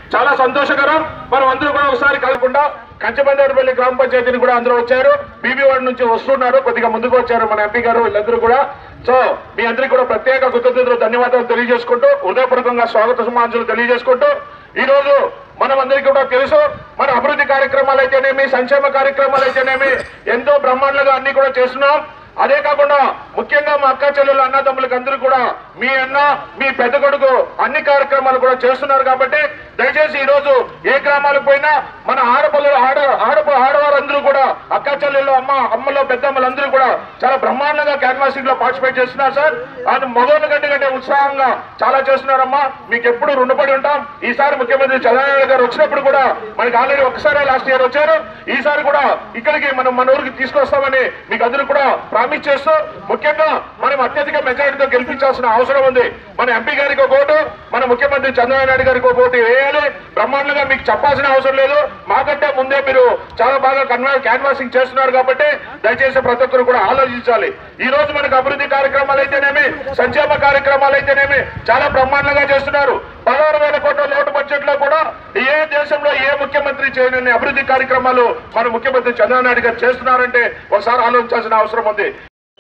చాలా సంతోషకరం మనం అందరూ కూడా ఒకసారి కలగకుండా కంచబందేరుపల్లి గ్రామ పంచాయతీని కూడా అందరూ వచ్చారు బీబీ వార్డు నుంచి వస్తున్నారు కొద్దిగా ముందుకు వచ్చారు మన ఎంపీ గారు వీళ్ళందరూ కూడా సో మీ అందరికీ కూడా ప్రత్యేక కృతజ్ఞతలు ధన్యవాదాలు తెలియజేసుకుంటూ హృదయపూర్వకంగా స్వాగత సమాంజలు తెలియజేసుకుంటూ ఈ రోజు మనం అందరికీ కూడా తెలుసు మన అభివృద్ధి కార్యక్రమాలు అయితేనేమి సంక్షేమ కార్యక్రమాలు అయితేనేమి ఎంతో బ్రహ్మాండంగా అన్ని కూడా చేస్తున్నాం అదే కాకుండా ముఖ్యంగా మా అక్క చెల్లెలు అన్నదమ్ములకు అందరూ కూడా మీ అన్న మీ పెద్ద కొడుకు అన్ని కార్యక్రమాలు కూడా చేస్తున్నారు కాబట్టి దయచేసి ఈ రోజు ఏ గ్రామాలకు పోయినా మన ఆడపిల్లలు ఆడ ఆడ ఆడవారందరూ కూడా అక్క చెల్లెళ్ళు అమ్మ అమ్మలో పెద్దమ్మలందరూ కూడా చాలా బ్రహ్మాండంగా క్యాన్వాసింగ్ లో పార్టిసిపేట్ చేస్తున్నారు సార్ అది మగోళ్ళ కంటే కంటే ఉత్సాహంగా చాలా చేస్తున్నారమ్మా మీకు ఎప్పుడు రుణపడి ఉంటాం ఈసారి ముఖ్యమంత్రి చంద్రబాబు గారు వచ్చినప్పుడు కూడా మనకి ఆల్రెడీ ఒకసారి లాస్ట్ ఇయర్ వచ్చారు ఈసారి కూడా ఇక్కడికి మనం మన ఊరికి తీసుకొస్తామని మీకు అందరూ కూడా ప్రామిస్ చేస్తూ ముఖ్యంగా మనం అత్యధిక మెజారిటీతో గెలిపించాల్సిన అవసరం ఉంది మన ఎంపీ గారికి ఒక ఓటు మన ముఖ్యమంత్రి చంద్రబాబు నాయుడు గారికి ఒక ఓటు వేయాలి బ్రహ్మాండంగా మీకు చెప్పాల్సిన అవసరం లేదు మాకంటే ముందే మీరు చాలా బాగా కన్వా క్యాన్వాసింగ్ చేస్తున్నారు కాబట్టి దయచేసి ప్రతి ఒక్కరు కూడా ఆలోచించాలి ఈ రోజు మనకు అభివృద్ధి కార్యక్రమాలు అయితేనేమి సంక్షేమ కార్యక్రమాలు అయితేనేమి చాలా బ్రహ్మాండంగా చేస్తున్నారు పదహారు వేల కోట్ల లోటు బడ్జెట్ లో కూడా ఏ దేశంలో ఏ ముఖ్యమంత్రి చేయని అభివృద్ధి కార్యక్రమాలు మన ముఖ్యమంత్రి చంద్రబాబు నాయుడు గారు చేస్తున్నారంటే ఒకసారి ఆలోచించాల్సిన అవసరం ఉంది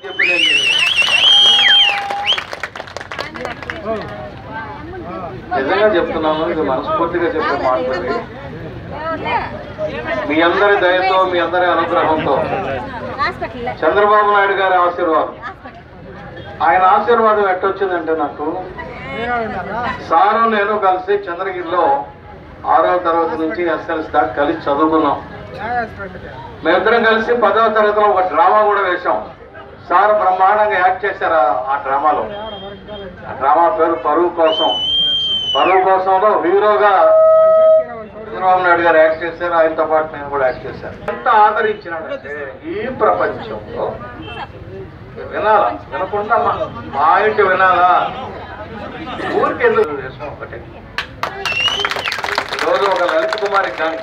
నిజంగా చెప్తున్నాను ఇది మనస్ఫూర్తిగా చెప్పే మాటలు మీ అందరి దయతో మీ అందరి అనుగ్రహంతో హాస్పిటల్ చంద్రబాబు నాయుడు గారి ఆశీర్వాదం ఆయన ఆశీర్వాదం ఎట్టొచ్చిందంటే నాకు సారు నేను కలిసి చంద్రగిరిలో ఆరవ తరగతి నుంచి ఎస్ఎల్సి దాకా కలిసి చదువుకున్నాం మేమిద్దరం కలిసి పదవ తరగతిలో ఒక డ్రామా కూడా వేశాం సార్ బ్రహ్మాండంగా యాక్ట్ చేశారు ఆ- ఆ డ్రామాలో ఆ డ్రామా పేరు పరువు కోసం పరువు కోసంలో హీరోగా చంద్రబాబు నాయుడు గారు యాక్ట్ చేశారు ఆయనతో పాటు నేను కూడా యాక్ట్ చేశాను ఎంత ఆదరించినాడంటే ఈ ప్రపంచంలో వినాలా వినకుండా మా- మా ఇంటి వినాలా ఊరికి ఎందుకు దేశం ఒకటే రోజు ఒక లలిత్ కుమార్కి కానీ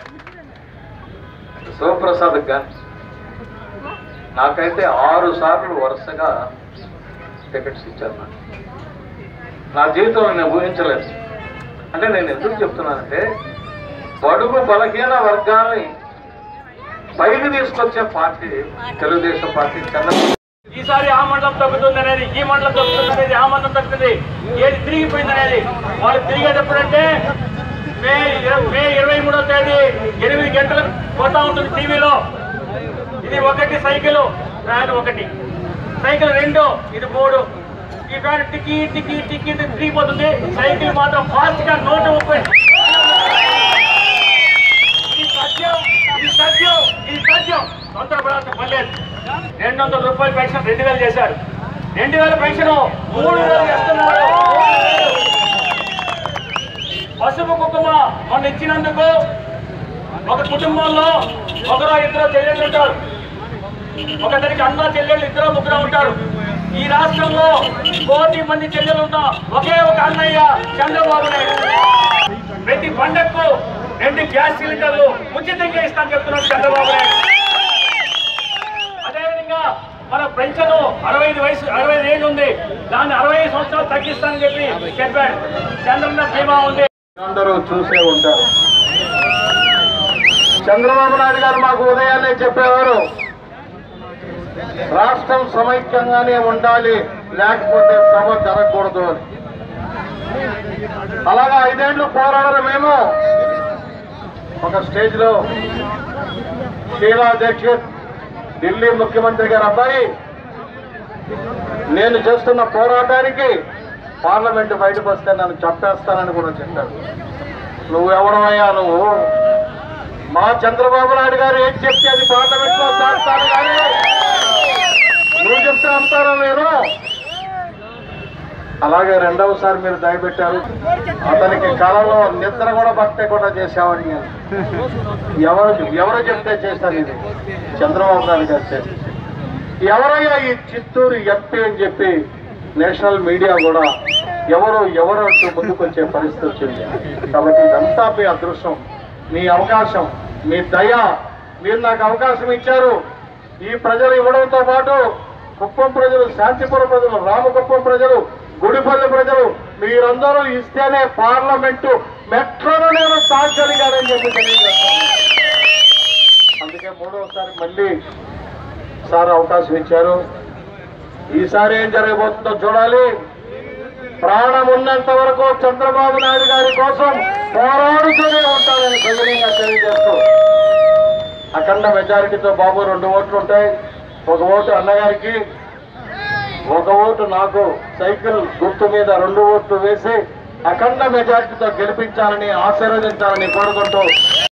శివప్రసాద్కి కానీ నాకైతే ఆరు సార్లు వరుసగా టికెట్స్ ఇచ్చారు నాకు నా జీవితంలో నేను ఊహించలేదు అంటే నేను ఎందుకు చెప్తున్నానంటే బడుగు బలహీన వర్గాల్ని పైకి తీసుకొచ్చే పార్టీ తెలుగుదేశం పార్టీ చంద్రబాబు ఈసారి ఆ మండలం తగ్గుతుంది అనేది ఈ మండలం తగ్గుతుంది అనేది ఆ మండలం తగ్గుతుంది ఏది తిరిగిపోయింది అనేది వాళ్ళు తిరిగేటప్పుడంటే మే ఇర- మే ఇరవై మూడో తేదీ ఎనిమిది గంటలకు పోతా ఉంటుంది టీవీలో ఇది ఒకటి సైకిల్ ఫ్యాన్ ఒకటి సైకిల్ రెండు ఇది మూడు ఈ ఫ్యాన్ టికి టికి టికి ఇది తిరిగిపోతుంది సైకిల్ మాత్రం ఫాస్ట్ గా నూట ముప్పై ఇది సత్యం ఇది సత్యం ఇది సత్యం తొందరపడాల్సిన పని లేదు రెండు వందల రూపాయల పెన్షన్ రెండు వేలు చేశారు రెండు వేల పెన్షన్ మూడు వేలు చేస్తున్నారు మూడు వేలు. పసుపు కుంకుమ మొన్న ఇచ్చినందుకు ఒక కుటుంబంలో ఒకరో ఇద్దరు చెల్లెళ్ళు ఉంటారు ఒకరికి అన్న చెల్లెళ్ళు ఇద్దరు ముగ్గురు ఉంటారు ఈ రాష్ట్రంలో కోటి మంది చెల్లెలు ఉన్న ఒకే ఒక అన్నయ్య చంద్రబాబు నాయుడు ప్రతి పండగకు రెండు గ్యాస్ సిలిండర్లు ఉచితంగా ఇస్తాను చెప్తున్నాడు చంద్రబాబు నాయుడు అదేవిధంగా మన పెన్షన్ అరవై ఐదు వయసు అరవై ఐదు ఏళ్ళు ఉంది దాన్ని అరవై ఐదు సంవత్సరాలు తగ్గిస్తానని చెప్పి చెప్పాడు చంద్రన్న బీమా ఉంది అందరూ చూసే ఉంటారు చంద్రబాబు నాయుడు గారు మాకు ఉదయాన్నే చెప్పేవారు రాష్ట్రం సమైక్యంగానే ఉండాలి లేకపోతే సభ జరగకూడదు అని అలాగా ఐదేళ్లు పోరాడడం మేము ఒక స్టేజ్ లో షీలా దీక్షిత్ ఢిల్లీ ముఖ్యమంత్రి గారి అబ్బాయి నేను చేస్తున్న పోరాటానికి పార్లమెంట్ బయటకు వస్తే నన్ను చంపేస్తానని కూడా చెప్పారు నువ్వు ఎవడమయ్యా నువ్వు మా చంద్రబాబు నాయుడు గారు ఏం చెప్తే అది పార్లమెంట్ లో చేస్తాను కానీ నువ్వు చెప్తే అంటారా నేను అలాగే రెండవసారి మీరు దయపెట్టారు అతనికి కళలో నిద్ర కూడా పట్టకుండా చేశామని నేను ఎవరు ఎవరు చెప్తే చేశాను ఇది చంద్రబాబు నాయుడు గారు చేసి ఎవరయ్యా ఈ చిత్తూరు ఎంపీ అని చెప్పి నేషనల్ మీడియా కూడా ఎవరు ఎవరు అంటూ ముందుకొచ్చే పరిస్థితి వచ్చింది కాబట్టి ఇదంతా మీ అదృష్టం మీ అవకాశం మీ దయ మీరు నాకు అవకాశం ఇచ్చారు ఈ ప్రజలు ఇవ్వడంతో పాటు కుప్పం ప్రజలు శాంతిపురం ప్రజలు రామకుప్పం ప్రజలు గుడిపల్లి ప్రజలు మీరందరూ ఇస్తేనే పార్లమెంటు మెట్రోను నేను సాగలిగానని చెప్పి తెలియజేస్తాను అందుకే మూడవసారి మళ్ళీ సార్ అవకాశం ఇచ్చారు ఈసారి ఏం జరగబోతుందో చూడాలి ప్రాణం ఉన్నంత వరకు చంద్రబాబు నాయుడు గారి కోసం పోరాడుతూనే ఉంటారని సవినయంగా తెలియజేస్తూ అఖండ మెజారిటీతో బాబు రెండు ఓట్లు ఉంటాయి ఒక ఓటు అన్నగారికి ఒక ఓటు నాకు సైకిల్ గుర్తు మీద రెండు ఓట్లు వేసి అఖండ మెజారిటీతో గెలిపించాలని ఆశీర్వదించాలని కోరుకుంటూ